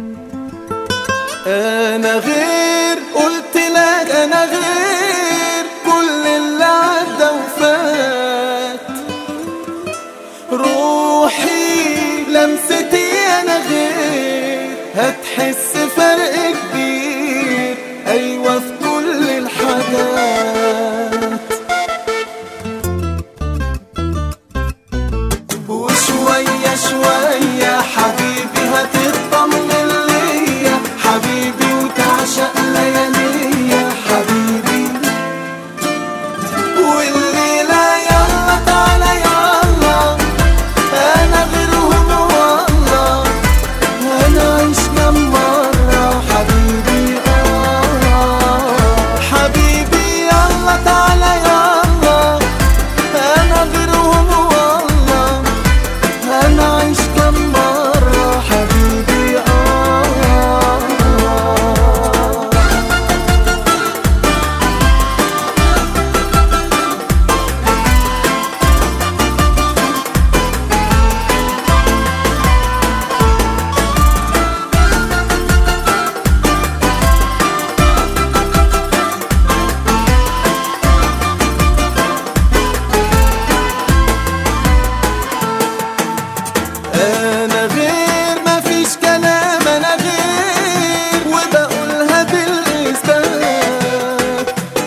انا غير قلت لك انا غير كل اللي عدى وفات روحي لمستي انا غير هتحس فرق كبير ايوه في كل الحاجات وشوية شوية حبيبي هتطمن ليا حبيبي وتعشق لياليا حبيبي والليلة يلا تعالى يلا أنا غيرهم والله أنا عيش كم مرة حبيبي آه حبيبي يلا تعالى يلا أنا غيرهم والله أنا عايش كم مرة حبيبي آه انا غير مفيش كلام انا غير وبقولها بالاثبات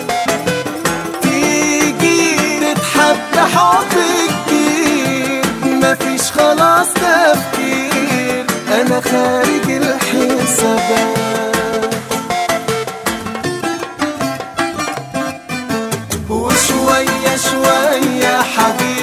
تيجي تتحب حب كتير مفيش خلاص تفكير انا خارج الحسابات وشوية شوية حبيبي